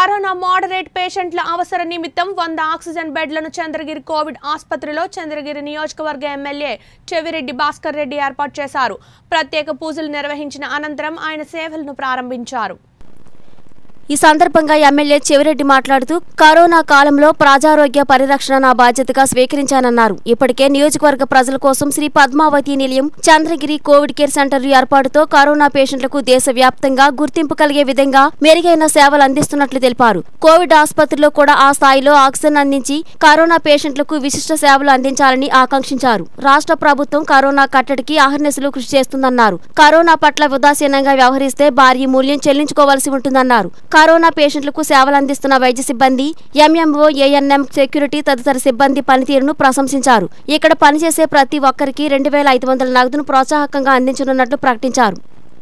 corona moderate పేషెంట్ల అవసర నిమిత్తం వంద ఆక్సిజన్ బెడ్లను చంద్రగిరి కోవిడ్ ఆసుపత్రిలో చంద్రగిరి నియోజకవర్గ ఎమ్మెల్యే చెవిరెడ్డి భాస్కర్ రెడ్డి ఏర్పాటు చేశారు ప్రత్యేక పూజలు నిర్వహించిన అనంతరం ఆయన సేవలను ప్రారంభించారు ఈ సందర్భంగా ఎమ్మెల్యే చెవిరెడ్డి మాట్లాడుతూ కరోనా కాలంలో ప్రజారోగ్య పరిరక్షణ నా బాధ్యతగా స్వీకరించానన్నారు ఇప్పటికే నియోజకవర్గ ప్రజల కోసం Shri Padmavati Nilayam Chandragiri Covid care centre ఏర్పాటుతో కరోనా పేషెంట్లకు దేశవ్యాప్తంగా గుర్తింపు కలిగే విధంగా మెరుగైన సేవలు అందిస్తున్నట్లు తెలిపారు కోవిడ్ ఆసుపత్రిలో కూడా ఆ స్థాయిలో ఆక్సిజన్ అందించి కరోనా పేషెంట్లకు విశిష్ట సేవలు అందించాలని ఆకాంక్షించారు రాష్ట్ర ప్రభుత్వం కరోనా కట్టడికి అహర్నిశలు కృషి చేస్తుందన్నారు కరోనా పట్ల ఉదాసీనంగా వ్యవహరిస్తే భారీ మూల్యం చెల్లించుకోవాల్సి ఉంటుందన్నారు కరోనా పేషెంట్లకు సేవలు అందిస్తున్న వైద్య సిబ్బంది ఎంఎంఓ ఏఎన్ఎం సెక్యూరిటీ తదితర సిబ్బంది పనితీరును ప్రశంసించారు ఇక్కడ పనిచేసే ప్రతి ఒక్కరికి రెండు వేల ఐదు వందల నగదును ప్రోత్సాహకంగా అందించనున్నట్లు ప్రకటించారు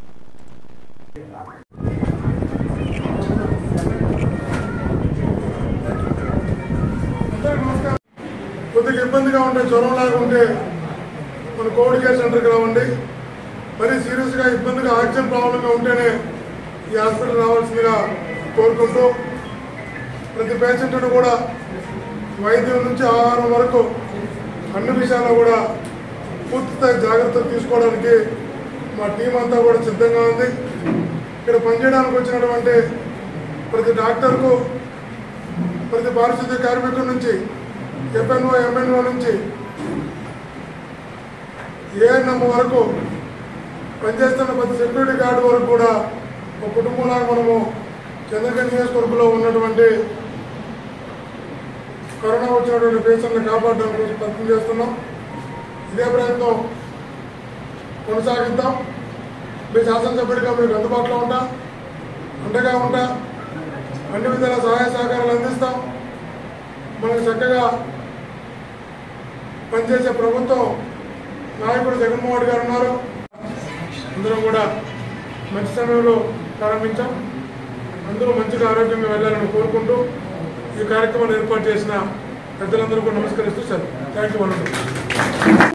కొద్దిగా ఇబ్బందిగా ఉంటే జ్వరం లాగా ఉంటే మన కోవిడ్ కేర్ సెంటర్కి రావండి మరీ సీరియస్గా ఇబ్బందిగా ఆక్సిజన్ ప్రాబ్లంగా ఉంటేనే ఈ హాస్పిటల్ రావాల్సిందిగా కోరుకుంటూ ప్రతి పేషెంట్ను కూడా వైద్యం నుంచి ఆహారం వరకు అన్ని విషయాల్లో కూడా పూర్తి స్థాయి జాగ్రత్తలు తీసుకోవడానికి మా టీం అంతా కూడా సిద్ధంగా ఉంది ఇక్కడ పనిచేయడానికి వచ్చినటువంటి ప్రతి డాక్టర్కు ప్రతి పారిశుద్ధ్య కార్మికుల నుంచి ఎఫ్ఎన్ఓ ఎంఎన్ఓ నుంచి ఏఎన్ఎం వరకు పనిచేస్తున్న ప్రతి సెక్యూరిటీ గార్డు వరకు కూడా ఒక కుటుంబంలాగా మనము చంద్రగిరి నియోజకవర్గంలో ఉన్నటువంటి కరోనా వచ్చినటువంటి పేషెంట్ని కాపాడడానికి కోసం ప్రయత్నం చేస్తున్నాం ఇదే ప్రయత్నం కొనసాగిద్దాం మీ శాసనసభ్యుడిగా మీకు అందుబాటులో ఉంటా అండగా ఉంటా అన్ని విధాల సహాయ సహకారాలు అందిస్తాం మనకు చక్కగా పనిచేసే ప్రభుత్వం నాయకుడు జగన్మోహన్ రెడ్డి గారు ఉన్నారు అందరం కూడా మంచి సమయంలో ప్రారంభించాం అందరూ మంచిగా ఆరోగ్యంగా వెళ్ళాలని కోరుకుంటూ ఈ కార్యక్రమాన్ని ఏర్పాటు చేసిన పెద్దలందరూ కూడా నమస్కరిస్తూ సార్ థ్యాంక్ యూ